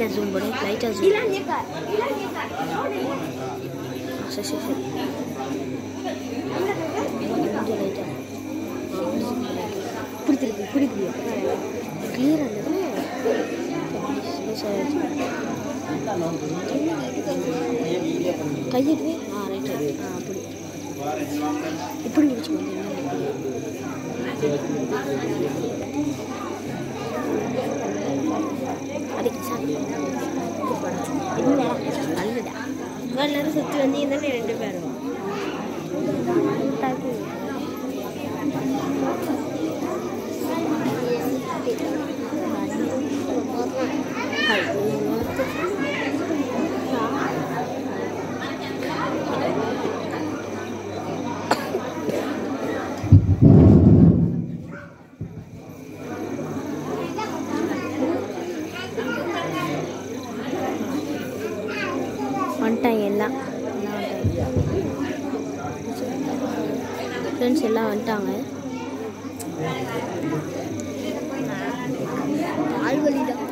லைட்டாக ஜூம் பண்ணி லைட்டாக ஜூம் சரி சரி சரி கொஞ்சம் லைட்டாக இப்படி திருப்பி இப்படி இப்படி கிளியராக கையிடுவே ஆ ரைட்டு ஆ அப்படி இப்படி முடிச்சுக்கோங்க அடி சாரி என்னடா நல்லதா இவ்வளோ நேரம் சுற்றி வந்தீங்க தானே ரெண்டு பேரும் வந்துட்டாங்க எல்லாம் ஃப்ரெண்ட்ஸ் எல்லாம் வந்துட்டாங்க ஆழ்வழி தான்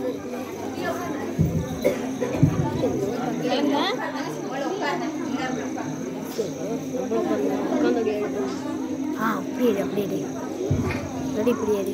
ஆ அப்படியே இரு, அப்படியே இரு. ரெடி இப்படி ஏறி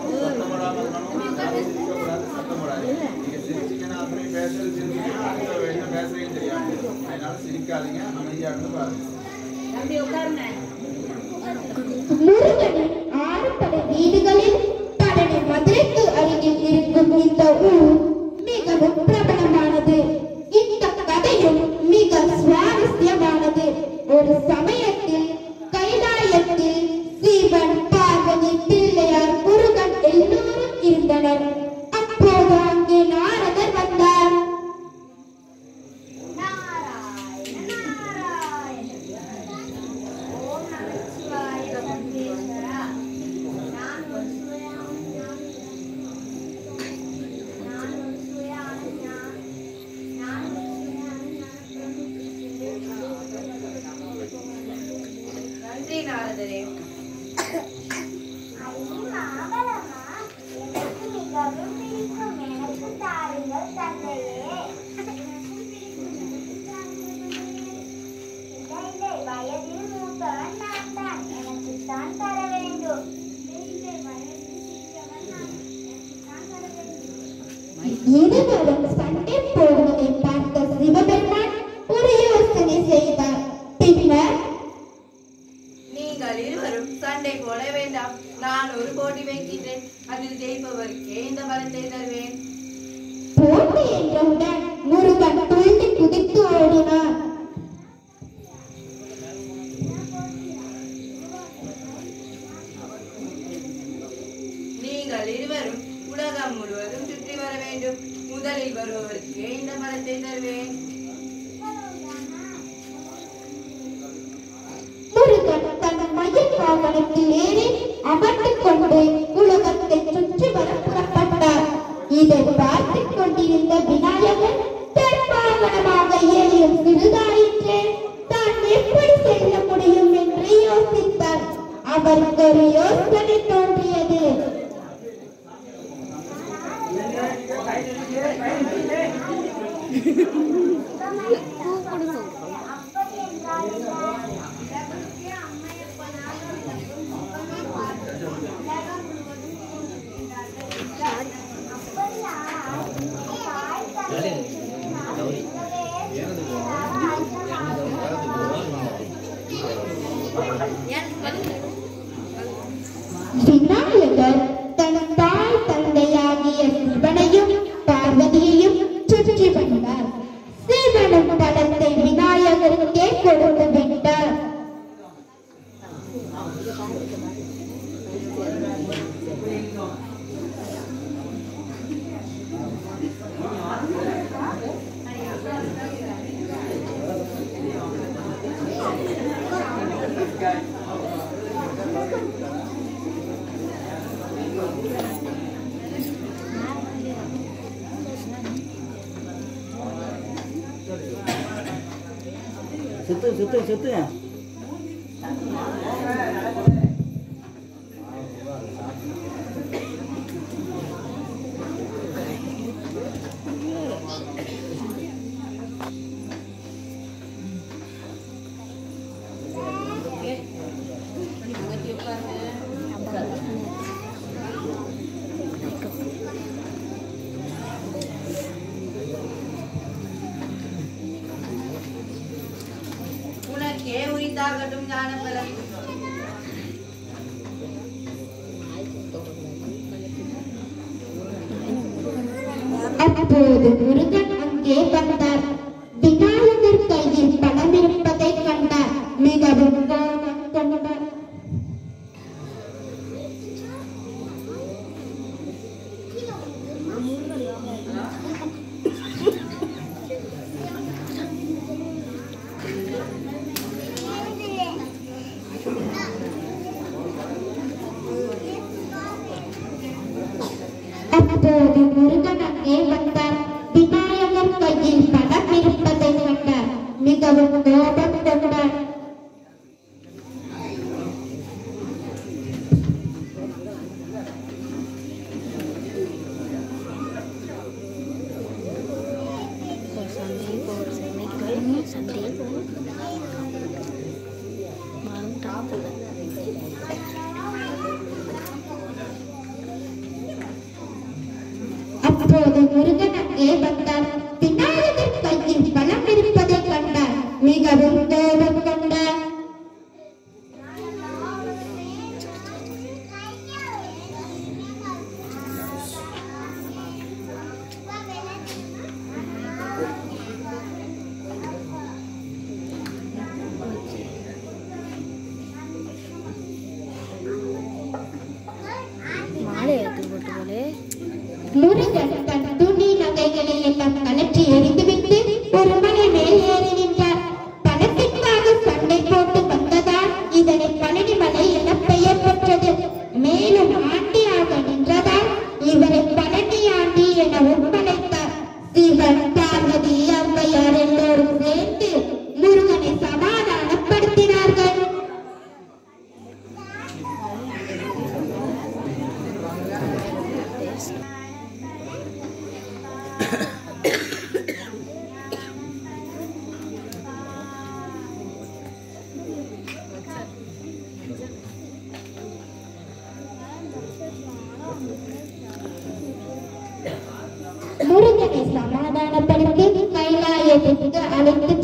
முருகனின் ஆறுபடை வீடுகளில் பழனி மதுரைக்கு அருகில் இருக்கும் இந்த ஊர் மிகவும் பிரபலமானது இந்த கதையும் மிக சுவாரஸ்யமானது ஒரு சமயத்தில் கைலாயத்தில் சிவன் பார்வதி பிள்ளையார் முருகன் எல்லோரும் இருந்தனர் அப்போது அங்கே நாரதர் வந்தார் நன்றி நாரதரே வயதில் மூத்தவன் நான் தான் எனக்குத்தான் தர வேண்டும் இருவரும் சண்டை போடுவதை பார்த்த சிவபெருமான் ஒரு யோசனை செய்தார் பின்னர் நீங்கள் இருவரும் சண்டை போட வேண்டாம் நான் ஒரு போட்டி வைக்கின்றேன் அதில் ஜெயிப்பவருக்கே இந்த பலத்தை தருவேன் போட்டி என்றவுடன் முருகன் துள்ளி குதித்து ஓடினார் நீங்கள் இருவரும் உலகம் முழுவதும் சுற்றி வர வேண்டும் முதலில் வருபவருக்கே இந்த பலத்தை தருவேன் முருகன் தன் மயில் வாகனத்தில் ஏறி அமர்ந்து கொண்டு உலகத்தை சுற்றி வர புறப்பட்டார் இதை பார்த்துக் கொண்டிருந்த விநாயகர் தன் வாகனமாக ஏறியும் சிறிதாயிற்று தான் எப்படி செல்ல முடியும் என்று யோசித்தார் அவருக்கு ஒரு யோசனை தோன்றியது அப்படி என்றால் என்ன? உலகத்துக்கு அம்மையப்பனாக விளங்கும் முகமது உலகம் முழுவதும் தோன்றுகின்றார்கள். அப்படியா? தாய் தந்தைக்கு நான் சொல்லவே விநாயகர் தன் தாய் தந்தையாகிய சிவனையும் பார்வதியையும் சுற்றி வந்தார் சிவனும் படத்தை விநாயகருக்கே கொடுத்து விட்டார் சுத்து சுத்து சுத்து அப்போது முருகன் அங்கே வந்தார் விநாயகர் கையில் பணம் இருப்பதை கண்டார் மிகவும் கோபம் கொண்டார் அப்போது முருகன் அங்கே வந்தார் விநாயகர் கையில் பணம் இருப்பதை கண்டார் மிகவும் கோபம் கொண்டார் சந்தையை போகிற சந்தைக்கு போகணும் சந்தையை போகணும் மறந்துட்டான் அப்போது முருகன் அங்கே வந்தார் விநாயகர் கையில் பணம் இருப்பதை கண்டார் மிகவும் கோபம் கொண்டார் மாலை எடுத்து போட்டு போலே முருகன் தன் துணி நகைகளை எல்லாம் கலற்றி எறிந்துவிட்டு ஒரு மலை மேல் ஏறி நின்றார் பணத்திற்காக சண்டை போட்டு வந்ததால் இதனை பழனி மலை என பெயர் பெற்றது மேலும் ஆண்டியாக நின்றதால் இவரை பழனி ஆண்டி என ஒப்படைத்தார் சிவன் பார்வதி ஔவையார் எல்லோரும் சேர்ந்து முருகனை சமாதானப்படுத்தினார்கள் முருகனை சமாதானப்படுத்தி கைலாயத்திற்கு அழைத்து